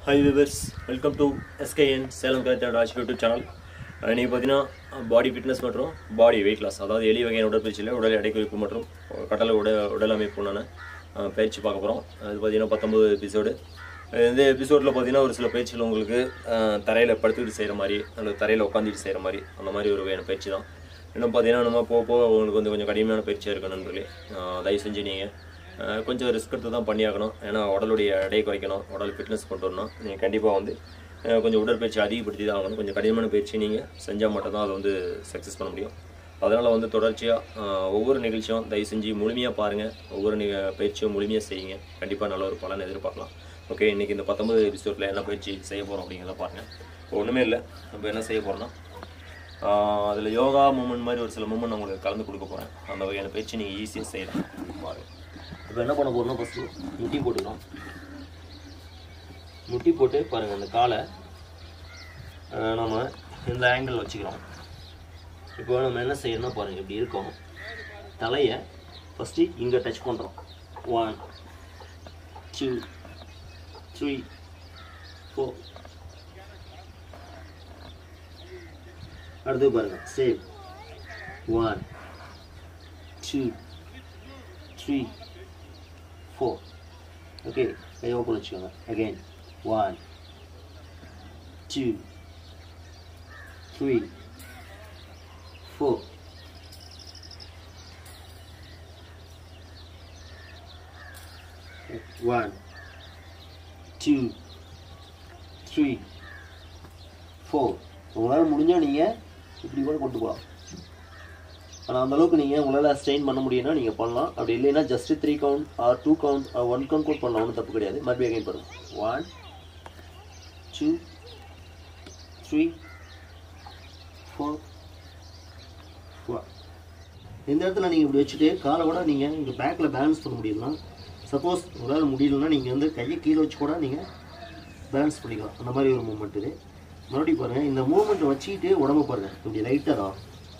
Hi viewers welcome to SKN Salem Karuthan Raj YouTube channel இன்றைக்கி பார்த்தீங்கன்னா பாடி fitness மற்றும் பாடி வெயிட் லாஸ் அதாவது எளிய வகையான உடற்பயிற்சியில் உடல் எடை குறைப்பு மற்றும் கட்டளை உட உடல் அமைப்புனான அஹ், பயிற்சி பார்க்க போகிறோம் அது பார்த்தீங்கன்னா பத்தொம்பது எபிசோடு இந்த எபிசோடில் பார்த்தீங்கன்னா ஒரு சில பயிற்சிகள் உங்களுக்கு தரையில் படுத்துக்கிட்டு செய்கிற மாதிரி அல்லது தரையில் உட்காந்துட்டு செய்கிற மாதிரி அந்த மாதிரி ஒரு வகையான பயிற்சி தான் இன்னும் பார்த்தீங்கன்னா நம்ம போக போக உங்களுக்கு வந்து கொஞ்சம் கடுமையான பயிற்சியாக இருக்கு நண்பர்களே அஹ், தயவு செஞ்சு நீங்கள் அஹ் கொஞ்சம் ரிஸ்க் எடுத்து தான் பண்ணியாகணும் ஏன்னா உடலுடைய எடை குறைக்கணும் உடல் ஃபிட்னஸ் கொண்டு வரணும் நீங்கள் கண்டிப்பாக வந்து அஹ் கொஞ்சம் உடற்பயிற்சி அதிகப்படுத்தி தான் ஆகணும் கொஞ்சம் கடினமான பயிற்சி நீங்கள் செஞ்சால் மட்டும்தான் அதை வந்து சக்ஸஸ் பண்ண முடியும் அதனால் வந்து தொடர்ச்சியாக ஒவ்வொரு நிகழ்ச்சியும் தயவு செஞ்சு முழுமையாக பாருங்கள் ஒவ்வொரு நிக பயிற்சியும் முழுமையாக செய்யுங்க கண்டிப்பாக நல்ல ஒரு பலன் எதிர்பார்க்கலாம் ஓகே இன்றைக்கி இந்த பத்தொம்பது எபிசோடில் என்ன பயிற்சி செய்ய போகிறோம் அப்படிங்கிறத பாருங்கள் இப்போ ஒன்றுமே இல்லை நம்ம என்ன செய்ய போகிறோம்னா அதில் யோகா மூமெண்ட் மாதிரி ஒரு சில மூமெண்ட் நான் உங்களுக்கு கலந்து கொடுக்க போகிறேன் அந்த வகையான பயிற்சி நீங்கள் ஈஸியாக செய்யலாம் பாருங்கள் இப்போ என்ன பண்ண போகிறோம்னா ஃபஸ்ட்டு முட்டி போட்டுக்கலாம் முட்டி போட்டு பாருங்கள் அந்த காலை அஹ், நம்ம இந்த ஆங்கிள் வச்சுக்கிறோம் இப்போ நம்ம என்ன செய்யணும்னா பாருங்கள் இப்படி இருக்கோம் தலையை ஃபஸ்ட்டு இங்கே டச் பண்ணுறோம் ஒன் டூ த்ரீ ஃபோர் அடுத்து பாருங்கள் save one two three four okay கை ஓப்பன் வச்சுக்கோங்க again one two three four one two three four உங்களால் முடிஞ்சால் நீங்கள் இப்படி கூட கொண்டு போகலாம் ஆனால் அந்த அளவுக்கு நீங்கள் உங்களால் ஸ்ட்ரெயின் பண்ண முடியும்னா நீங்கள் பண்ணலாம் அப்படி இல்லைன்னா just three count or two count or one count கூட பண்ணலாம் ஒன்றும் தப்பு கிடையாது மறுபடியும் அகைன் பண்ணுங்க one two three four four இந்த இடத்துல நீங்கள் இப்படி வச்சுட்டு காலை கூட நீங்கள் இங்கே பேக்கில் பேலன்ஸ் பண்ண முடியும்னா சப்போஸ் உங்களால் முடியலன்னா நீங்கள் வந்து கையை கீழே வச்சு கூட நீங்கள் பேலன்ஸ் பண்ணிக்கலாம் அந்த மாதிரி ஒரு மூமெண்ட் இது மறுபடியும் பாருங்கள் இந்த மூமெண்ட் வச்சுக்கிட்டு உடம்பு பாருங்கள் இப்படி லைட்டாக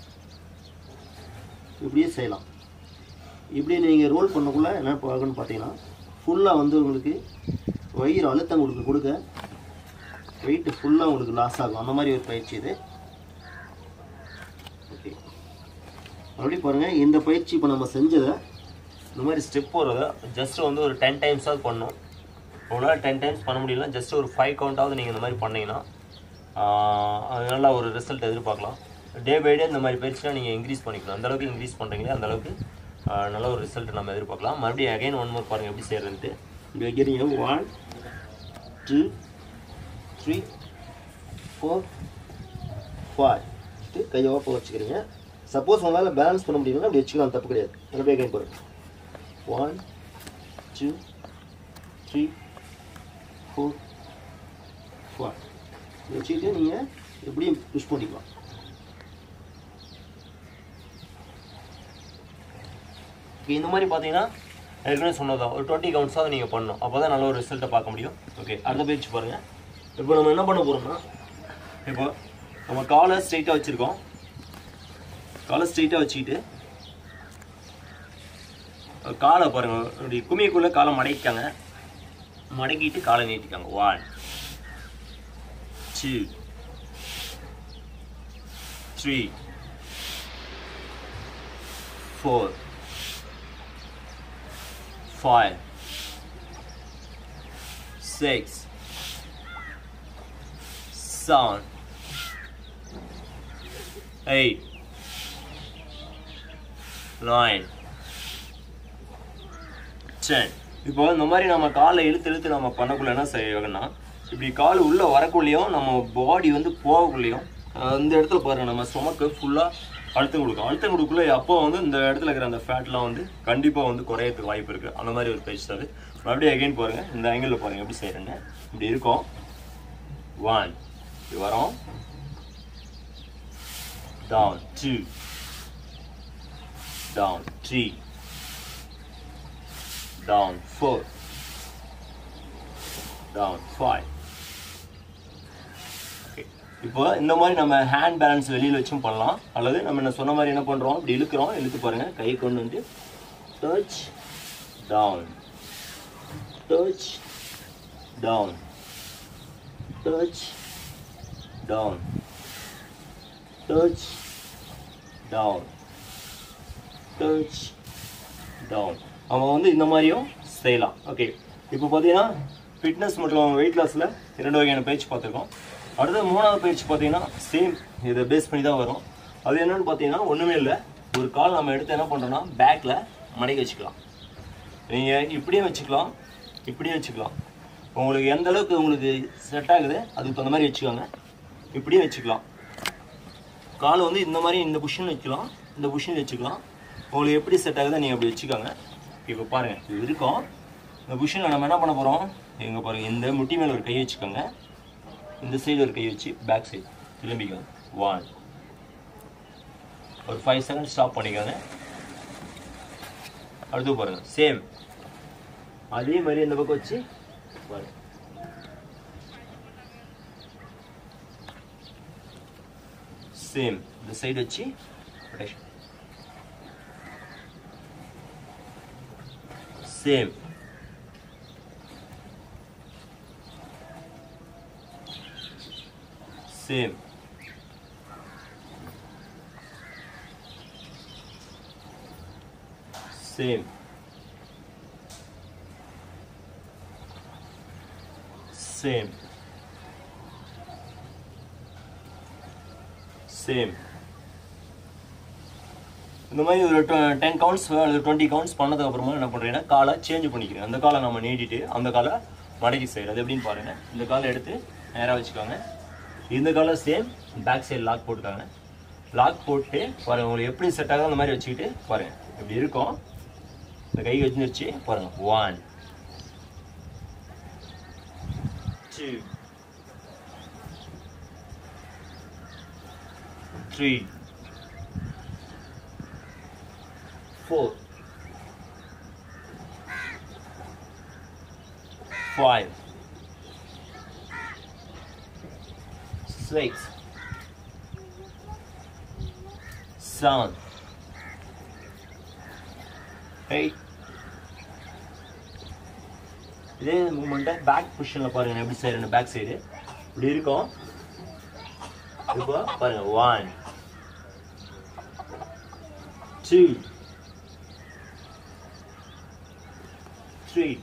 இப்படியே செய்யலாம் இப்படி நீங்கள் ரோல் பண்ணக்குள்ள என்ன பார்க்கணும்னு பார்த்தீங்கன்னா ஃபுல்லாக வந்து உங்களுக்கு வயிறு அழுத்தம் கொடுக்க கொடுக்க வெயிட் ஃபுல்லாக உங்களுக்கு லாஸ் ஆகும் அந்த மாதிரி ஒரு பயிற்சி இது ஓகே மறுபடியும் பாருங்கள் இந்த பயிற்சி இப்போ நம்ம செஞ்சதை இந்த மாதிரி ஸ்டெப் போகிறத ஜஸ்ட் வந்து ஒரு டென் டைம்ஸாவது பண்ணணும் உங்களால் டென் டைம்ஸ் பண்ண முடியலனா ஜஸ்ட் ஒரு ஃபைவ் கவுண்டாவது நீங்கள் இந்த மாதிரி பண்ணீங்கன்னா ஆஹ், அது நல்ல ஒரு ரிசல்ட் எதிர்பார்க்கலாம் டே பை டே இந்த மாதிரி பயிற்சிலாம் நீங்கள் இன்க்ரீஸ் பண்ணிக்கணும் அந்த அளவுக்கு இன்க்ரீஸ் பண்ணுறீங்களே அந்த அளவுக்கு ஆஹ், நல்ல ஒரு ரிசல்ட் நம்ம எதிர்பார்க்கலாம் மறுபடியும் அகைன் ஒன் மோர் பாருங்கள் எப்படி செய்கிறதுன்ட்டு இப்படி வைக்கிறீங்க one two three four five கையை ஓப்பன் வச்சுக்கிறீங்க சப்போஸ் உங்களால் பேலன்ஸ் பண்ண முடியலன்னா அப்படி வச்சுக்கலாம் தப்பு கிடையாது மறுபடியும் அகைன் பாருங்க one two three four five வச்சுக்கிட்டு நீங்கள் எப்படியும் புஷ் பண்ணிக்கலாம் ஓகே இந்த மாதிரி பார்த்தீங்கன்னா ஏற்கனவே சொன்னதான் ஒரு டுவெண்ட்டி கவுண்ட்ஸாவது நீங்கள் பண்ணணும் அப்போ தான் நல்ல ஒரு ரிசல்ட்டை பார்க்க முடியும் ஓகே அடுத்த பயிற்சி பாருங்கள் இப்போ நம்ம என்ன பண்ண போகிறோம்னா இப்போ நம்ம காலை ஸ்ட்ரைட்டாக வச்சுருக்கோம் காலை ஸ்ட்ரைட்டாக வச்சுக்கிட்டு காலை பாருங்க இப்படி குமியக்குள்ளே காலை மடக்கிக்காங்க மடக்கிட்டு காலை நீட்டிக்காங்க one two three four five six seven eight nine ten இப்போ இந்த மாதிரி நம்ம காலை இழுத்து இழுத்து நம்ம பண்ணக்குள்ள என்ன செய்யணும்னா இப்படி கால் உள்ளே வரக்குள்ளேயும் நம்ம பாடி வந்து போகக்குள்ளேயும் அஹ் இந்த இடத்துல பாருங்க நம்ம ஸ்டொமக்கு ஃபுல்லாக அழுத்தம் கொடுக்கும் அழுத்தம் கொடுக்குள்ள அப்போ வந்து இந்த இடத்துல இருக்கிற அந்த ஃபேட்லாம் வந்து கண்டிப்பாக வந்து குறையறதுக்கு வாய்ப்பு இருக்குது அந்த மாதிரி ஒரு பயிற்சி அது மறுபடியும் அகைன் பாருங்க இந்த ஆங்கிளில் பாருங்க எப்படி செய்கிறேன்னு இப்படி இருக்கும் ஒன் இப்படி வரோம் down two down three down four, down five. Okay. இப்போ இந்த மாதிரி நம்ம ஹேண்ட் பேலன்ஸ் வெளியில் வச்சும் பண்ணலாம் அல்லது நம்ம என்ன சொன்ன மாதிரி என்ன பண்ணுறோம் இப்படி இழுக்கிறோம் இழுத்து பாருங்கள் கை கொண்டு வந்து touch down touch down touch down touch down touch down அவன் வந்து இந்த மாதிரியும் செய்யலாம் ஓகே இப்போ பார்த்தீங்கன்னா ஃபிட்னஸ் மற்றும் வெயிட் லாஸில் இரண்டு வகையான பயிற்சி பார்த்துருக்கோம் அடுத்த மூணாவது பயிற்சி பார்த்தீங்கன்னா சேம் இதை பேஸ் பண்ணி தான் வரும் அது என்னன்னு பார்த்தீங்கன்னா ஒன்றுமே இல்லை ஒரு கால் நம்ம எடுத்து என்ன பண்ணுறோம்னா பேக்கில் மடக்கி வச்சுக்கலாம் நீங்கள் இப்படியும் வச்சுக்கலாம் இப்படியும் வச்சுக்கலாம் உங்களுக்கு எந்த அளவுக்கு உங்களுக்கு செட் ஆகுது அதுக்கு தகுந்த மாதிரி வச்சுக்கோங்க இப்படியும் வச்சுக்கலாம் காலை வந்து இந்த மாதிரி இந்த புஷன் வைக்கலாம் இந்த புஷன் வச்சுக்கலாம் உங்களுக்கு எப்படி செட் ஆகுதோ நீங்கள் அப்படி வச்சுக்கோங்க இப்போ பாருங்கள் இது இருக்கும் இந்த புஷனில் நம்ம என்ன பண்ண போகிறோம் எங்கே பாருங்கள் இந்த முட்டி மேலே ஒரு கை வச்சுக்கோங்க இந்த சைடு ஒரு கை வச்சு பேக் சைடு திரும்பிக்கோங்க ஒன் ஒரு ஃபைவ் செகண்ட் ஸ்டாப் பண்ணிக்கோங்க அடுத்து பாருங்க சேம் அதே மாதிரி இந்த பக்கம் வச்சு பாருங்க சேம் இந்த சைடு வச்சு rotation same same same same same இந்த மாதிரி ஒரு டென் கவுண்ட்ஸ் அல்லது டுவெண்ட்டி கவுண்ட்ஸ் பண்ணதுக்கு அப்புறமா என்ன பண்ணுறீங்கன்னா காலை சேஞ்ச் பண்ணிக்கிறேன் அந்த காலை நம்ம நீட்டிட்டு அந்த காலை மடக்கி சைடு அது எப்படின்னு பாருங்க இந்த காலை எடுத்து நேராக வச்சுக்கோங்க இந்த காலை சேம் பேக் சைடு லாக் போட்டுக்காங்க லாக் போட்டு பாருங்க உங்களுக்கு எப்படி செட் ஆகுதோ அந்த மாதிரி வச்சுக்கிட்டு பாருங்க இப்படி இருக்கும் இந்த கை வச்சுருச்சு பாருங்க one two three four, five, six, seven, eight. இதே மூமெண்ட்டை பேக் பொசிஷனில் பாருங்க எப்படி செய்யறேன் பேக் சைடு இப்படி இருக்கும் இப்போ பாருங்க one two three,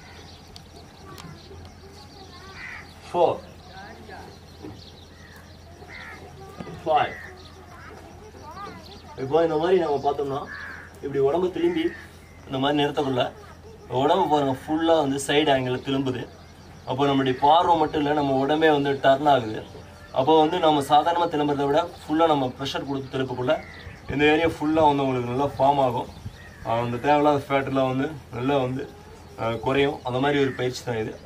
four, five. இப்போ இந்த மாதிரி நம்ம பார்த்தோம்னா இப்படி உடம்பு திரும்பி இந்த மாதிரி நிறுத்தக்குள்ள உடம்பு பாருங்க ஃபுல்லாக வந்து சைடு ஆங்கிளில் திரும்புது அப்போ நம்மளுடைய பார்வை மட்டும் இல்லை நம்ம உடம்பே வந்து டர்ன் ஆகுது அப்போ வந்து நம்ம சாதாரணமாக திரும்புறதை விட ஃபுல்லாக நம்ம ப்ரெஷர் கொடுத்து திருப்பக்குள்ள இந்த ஏரியா ஃபுல்லாக வந்து உங்களுக்கு நல்லா ஃபார்ம் ஆகும் அந்த தேவையில்லாத ஃபேட்டெல்லாம் வந்து நல்லா வந்து அஹ், குறையும் அந்த மாதிரி ஒரு பயிற்சி தான் இது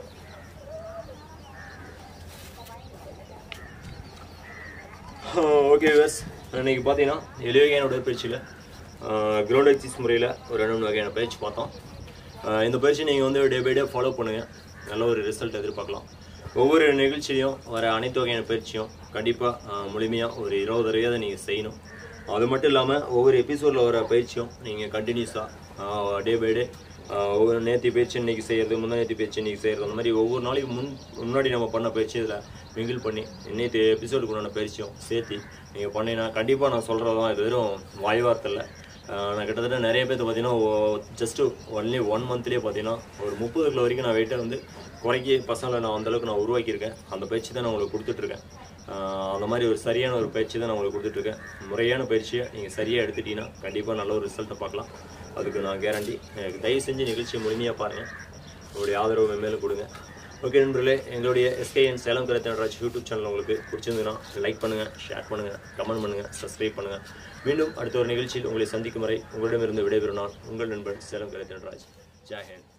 ஓகே விவஸ் இன்னைக்கு பார்த்தீங்கன்னா எளிய வகையான உடற்பயிற்சியில் கிரவுண்ட் எக்ஸசைஸ் முறையில் ஒரு ரெண்டு மூணு வகையான பயிற்சி பார்த்தோம் அஹ், இந்த பயிற்சி நீங்கள் வந்து டே பை டே ஃபாலோ பண்ணுங்கள் நல்ல ஒரு ரிசல்ட் எதிர்பார்க்கலாம் ஒவ்வொரு நிகழ்ச்சியிலையும் வர அனைத்து வகையான பயிற்சியும் கண்டிப்பாக முழுமையாக ஒரு இருபது தடவையாவது நீங்கள் செய்யணும் அது மட்டும் இல்லாமல் ஒவ்வொரு எபிசோடில் வர பயிற்சியும் நீங்கள் கண்டினியூஸாக டே பை டே ஒவ்வொரு நேற்று பயிற்சி இன்னைக்கு செய்கிறது முந்தா நேற்று பயிற்சி இன்னைக்கு செய்கிறது அந்த மாதிரி ஒவ்வொரு நாளைக்கு முன் முன்னாடி நம்ம பண்ண பயிற்சி இதில் மிங்கிள் பண்ணி நேற்று எபிசோடுக்கு உண்டான பயிற்சியும் சேர்த்து நீங்கள் பண்ணீங்கன்னா கண்டிப்பாக நான் சொல்கிறது தான் இது வெறும் வாய் வார்த்தை இல்லை ஆஹ் நான் கிட்டத்தட்ட நிறைய பேர்த்து பார்த்தீங்கன்னா ஜஸ்ட்டு ஒன்லி ஒன் மந்த்லேயே பார்த்தீங்கன்னா ஒரு முப்பது கிலோ வரைக்கும் நான் வெயிட்டை வந்து குறைக்கி பசங்களை நான் அந்தளவுக்கு நான் உருவாக்கியிருக்கேன் அந்த பயிற்சி தான் நான் உங்களுக்கு கொடுத்துட்ருக்கேன் ஆஹ் அந்த மாதிரி ஒரு சரியான ஒரு பயிற்சி தான் நான் உங்களுக்கு கொடுத்துட்ருக்கேன் முறையான பயிற்சியை நீங்கள் சரியாக எடுத்துட்டீங்கன்னா கண்டிப்பாக நல்ல ஒரு ரிசல்ட்டை பார்க்கலாம் அதுக்கு நான் கேரண்டி எனக்கு தயவு செஞ்சு நிகழ்ச்சியை முழுமையாக பாருங்கள் உங்களுடைய ஆதரவு மென்மேலும் கொடுங்க ஓகே நண்பர்களே எங்களுடைய SKN Salem Karutharaj YouTube channel உங்களுக்கு பிடிச்சிருந்ததுன்னா லைக் பண்ணுங்கள் ஷேர் பண்ணுங்கள் கமெண்ட் பண்ணுங்கள் சப்ஸ்கிரைப் பண்ணுங்கள் மீண்டும் அடுத்த ஒரு நிகழ்ச்சியில் உங்களை சந்திக்கும் வரை உங்களிடமிருந்து விடைபெறும் நான் உங்கள் நண்பன் சேலம் கருத்தராஜ் ஜெய் ஹிந்த்